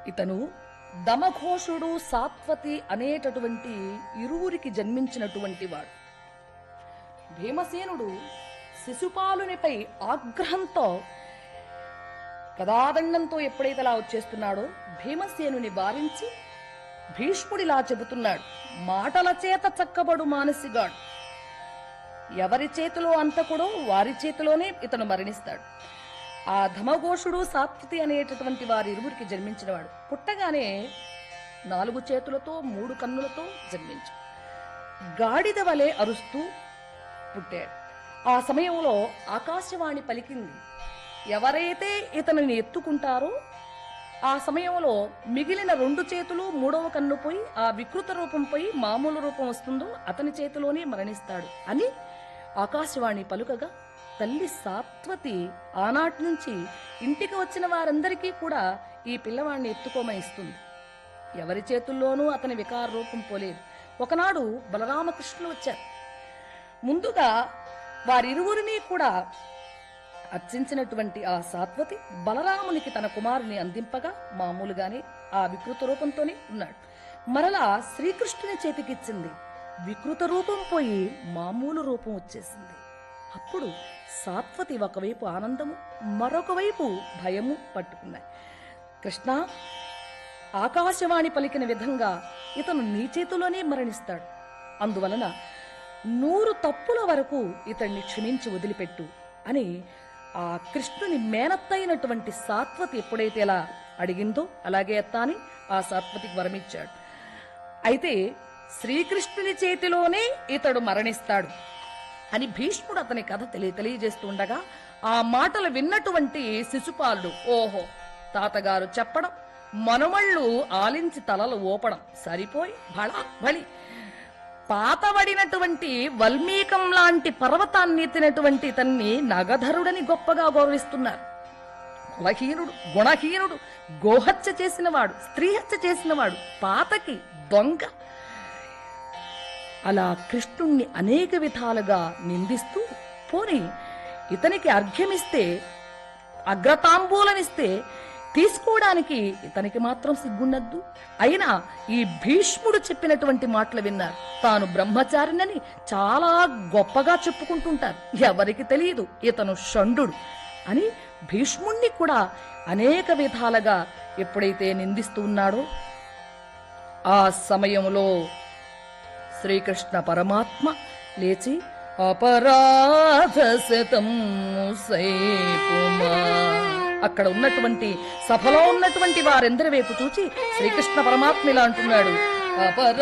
ఇతను దమఘోషుడు సాత్వతి అనేటటువంటి ఇరువురికి జన్మించినటువంటి వాడు భీమసేనుడు శిశుపాలునిపై ఆగ్రహంతో గదాదండంతో ఎప్పుడైతే అలా వచ్చేస్తున్నాడో భీమసేనుని వారించి భీష్ముడిలా చెబుతున్నాడు మాటల చేత చక్కబడు మానసిగాడు ఎవరి చేతిలో అంతకుడో వారి చేతిలోనే ఇతను మరణిస్తాడు ఆ ధమఘోషుడు సాత్వతి అనేటటువంటి వారి ఇరువురికి జన్మించినవాడు పుట్టగానే నాలుగు చేతులతో మూడు కన్నులతో జన్మించు గాడిద వలె అరుస్తూ పుట్టాడు ఆ సమయంలో ఆకాశవాణి పలికింది ఎవరైతే ఇతనిని ఎత్తుకుంటారో ఆ సమయంలో మిగిలిన రెండు చేతులు మూడవ కన్ను పోయి ఆ వికృత రూపం పోయి మామూలు రూపం వస్తుందో అతని చేతిలోనే మరణిస్తాడు అని ఆకాశవాణి పలుకగా తల్లి సాత్వతి ఆనాటి నుంచి ఇంటికి వచ్చిన వారందరికీ కూడా ఈ పిల్లవాడిని ఎత్తుకోమని ఇస్తుంది ఎవరి చేతుల్లోనూ అతని వికార రూపం పోలేదు ఒకనాడు బలరామకృష్ణులు వచ్చారు ముందుగా వారిరువురిని కూడా అర్చించినటువంటి ఆ సాత్వతి బలరామునికి తన కుమారుని అందింపగా మామూలుగానే ఆ వికృత రూపంతోనే ఉన్నాడు మరలా శ్రీకృష్ణుని చేతికిచ్చింది వికృత రూపం పోయి మామూలు రూపం వచ్చేసింది అప్పుడు సాత్వతి ఒకవైపు ఆనందము మరొక వైపు భయము పట్టుకున్నాయి కృష్ణ ఆకాశవాణి పలికిన విధంగా ఇతను నీ చేతిలోనే మరణిస్తాడు అందువలన నూరు తప్పుల వరకు ఇతన్ని క్షమించి వదిలిపెట్టు అని ఆ కృష్ణుని మేనత్తైనటువంటి సాత్వతి ఎప్పుడైతే ఇలా అడిగిందో అలాగే అత్త అని ఆ సాత్వతికి వరమిచ్చాడు అయితే శ్రీకృష్ణుని చేతిలోనే ఇతడు మరణిస్తాడు అని భీష్ముడు అతని కథ తెలియ తెలియజేస్తూ ఉండగా ఆ మాటలు విన్నటువంటి శిశుపాలుడు ఓహో తాతగారు చెప్పడం మనమళ్ళు ఆలించి తలలు ఊపడం సరిపోయి బళ బలి పాతబడినటువంటి వల్మీకం లాంటి పర్వతాన్ని ఎత్తినటువంటి ఇతన్ని నగధరుడని గొప్పగా గౌరవిస్తున్నారు కులహీనుడు గుణహీనుడు గోహత్య చేసినవాడు స్త్రీహత్య చేసినవాడు పాతకి దొంగ అలా కృష్ణుణ్ణి అనేక విధాలుగా నిందిస్తూ పోని ఇతనికి అర్ఘ్యమిస్తే అగ్రతాంబూలనిస్తే తీసుకోవడానికి ఇతనికి మాత్రం సిగ్గుండద్దు అయినా ఈ భీష్ముడు చెప్పినటువంటి మాటలు విన్నారు తాను బ్రహ్మచారినని చాలా గొప్పగా చెప్పుకుంటుంటారు ఎవరికి తెలియదు ఇతను షండు అని భీష్ముణ్ణి కూడా అనేక విధాలుగా ఎప్పుడైతే నిందిస్తూ ఉన్నాడో ఆ సమయంలో శ్రీకృష్ణ పరమాత్మ లేచి అపరాధ శతం అక్కడ ఉన్నటువంటి సభలో ఉన్నటువంటి వారెందరి వైపు చూచి శ్రీకృష్ణ పరమాత్మ ఇలా అంటున్నాడు అపరా